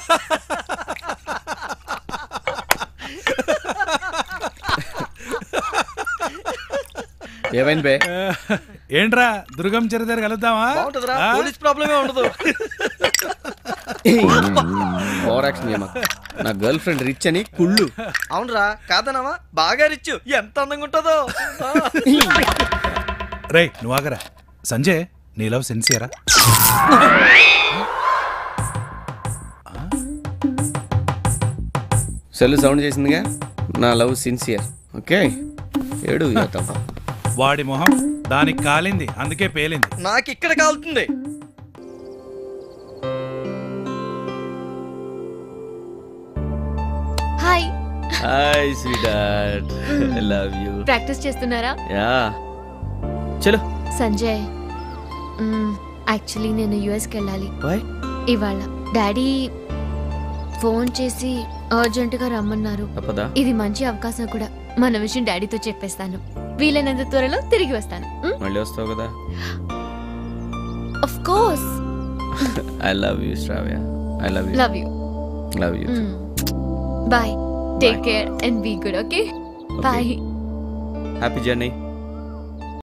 ఏమైంది బే ఏంట్రా దుర్గం చెర దగ్గర కలుద్దామా బాగుంటుందిరా ఆ? పోలీస్ ప్రాబ్లమే ఉండదు ఓవర్ యాక్షన్ చేయమాకు. నా గర్ల్ ఫ్రెండ్ రిచ్ అని కుళ్ళు అవునరా కాదనవా బాగా రిచ్చు ఎంత అందంగా ఉంటుందో ఆ. రేయ్ నువ్వు ఆగరా సంజయ్ నీ లవ్ సిన్సియరా సెల్ సౌండ్ చేసిందిగా నా లవ్ సిన్సియర్ ఓకే ఏడు యువతమ్మ. వాడి మొహం దానికి కాలింది అందుకే పేలింది నాకు ఇక్కడ కాలుతుంది hi hi sweet I love you practice చేస్తున్నారా యా చలో సంజయ్ యాక్చువల్లీ నేను యుఎస్కి వెళ్ళాలి బాయ్ ఇవాళ డాడీ ఫోన్ చేసి అర్జెంటుగా రమ్మన్నారు తప్పదా ఇది మంచి అవకాశం కూడా మన విషయం డాడీతో చెప్పేస్తాను వీలైనంత త్వరలో తిరిగి వస్తాను మళ్ళీ వస్తావు కదా of course I love you Shravya I love you love you love you bye take care and be good okay bye happy journey